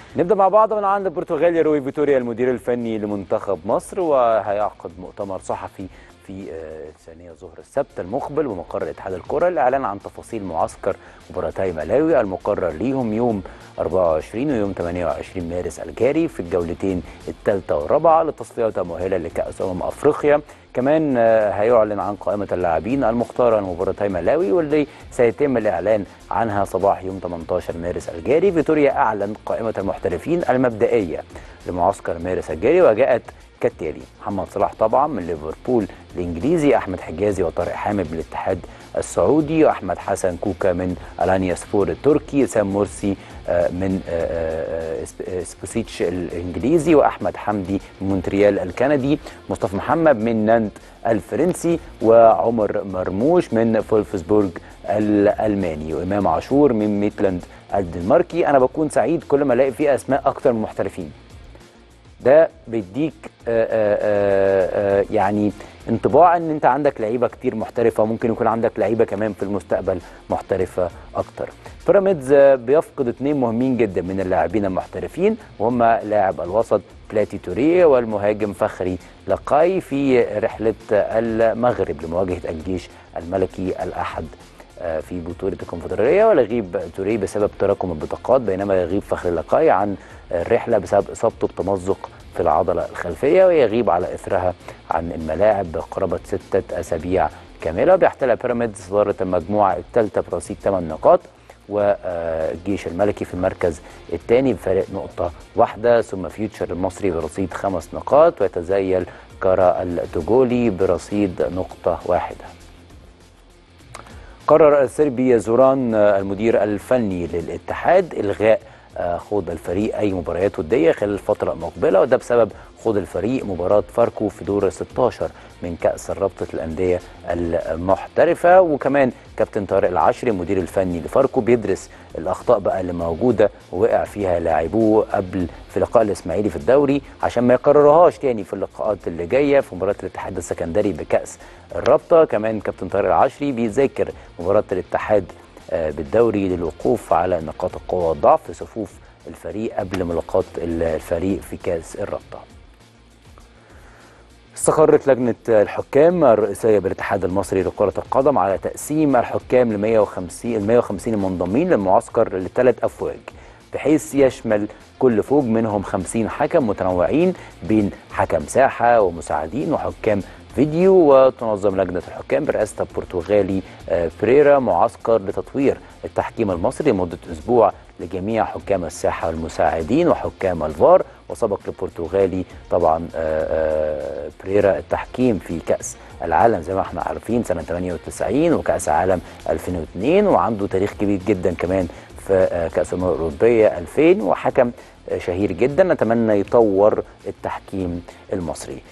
نبدا مع بعض من عند البرتغالي روي فيتوريا المدير الفني لمنتخب مصر وهيعقد مؤتمر صحفي في آه، ثانية ظهر السبت المقبل بمقر اتحاد الكرة للإعلان عن تفاصيل معسكر مباراتي ملاوي المقرر ليهم يوم 24 ويوم 28 مارس الجاري في الجولتين الثالثة والرابعة للتصفيات المؤهلة لكأس أمم أفريقيا كمان آه، هيعلن عن قائمة اللاعبين المختارة لمباراتي ملاوي واللي سيتم الإعلان عنها صباح يوم 18 مارس الجاري فيتوريا أعلن قائمة المحترفين المبدئية لمعسكر مارس الجاري وجاءت كالتالي محمد صلاح طبعا من ليفربول الانجليزي احمد حجازي وطارق حامد من الاتحاد السعودي واحمد حسن كوكا من الانيا سبور التركي سام مرسي آه، من آه، آه، سب- سبوسيتش الانجليزي واحمد حمدي من مونتريال الكندي مصطفى محمد من نانت الفرنسي وعمر مرموش من فولفسبورج الالماني وامام عاشور من ميتلاند الدنماركي انا بكون سعيد كل ما الاقي فيه اسماء اكتر من محترفين ده بيديك آه، آه، آه، آه، يعني انطباع ان انت عندك لعيبه كتير محترفه وممكن يكون عندك لعيبه كمان في المستقبل محترفه اكتر بيراميدز آه، بيفقد اثنين مهمين جدا من اللاعبين المحترفين وهم لاعب الوسط بلاتي توريه والمهاجم فخري لقاي في رحله المغرب لمواجهه الجيش الملكي الاحد آه، في بطولة الكونفدرالية ويغيب توريه بسبب تراكم البطاقات بينما يغيب فخر لقاي عن الرحلة بسبب إصابته بتمزق في العضلة الخلفية ويغيب على إثرها عن الملاعب بقرابة ستة أسابيع كاملة بيحتل بيراميدز صدارة المجموعة الثالثة برصيد 8 نقاط والجيش الملكي في المركز الثاني بفارق نقطة واحدة ثم فيوتشر المصري برصيد خمس نقاط ويتزيل كارا التوجولي برصيد نقطة واحدة قرر السربي زوران آه، المدير الفني للاتحاد الغاء آه، خوض الفريق اي مباريات وديه خلال الفتره المقبله وده بسبب خوض الفريق مباراه فاركو في دور 16 من كاس رابطه الانديه المحترفه وكمان كابتن طارق العشري المدير الفني لفاركو بيدرس الاخطاء بقى اللي موجوده ووقع فيها لاعبوه قبل في لقاء الاسماعيلي في الدوري عشان ما يكررهاش تاني في اللقاءات اللي جايه في مباراه الاتحاد السكندري بكاس الرابطه كمان كابتن طارق العشري بيذاكر مباراه الاتحاد آه، بالدوري للوقوف على نقاط القوه والضعف في صفوف الفريق قبل ملاقاه الفريق في كاس الرابطه استقرت لجنة الحكام الرئيسية بالاتحاد المصري لكرة القدم على تقسيم الحكام ل 150 ال 150 المنضمين للمعسكر لثلاث أفواج بحيث يشمل كل فوج منهم 50 حكم متنوعين بين حكم ساحة ومساعدين وحكام فيديو وتنظم لجنة الحكام برئاسة البرتغالي آه، بريرا معسكر لتطوير التحكيم المصري لمدة أسبوع لجميع حكام الساحة والمساعدين وحكام الفار وسبق البرتغالي طبعا آه، آه، بريرا التحكيم في كأس العالم زي ما احنا عارفين سنة 98 وكأس عالم 2002 وعنده تاريخ كبير جدا كمان في آه، كأس الأمم الأوروبية 2000 وحكم آه، شهير جدا نتمنى يطور التحكيم المصري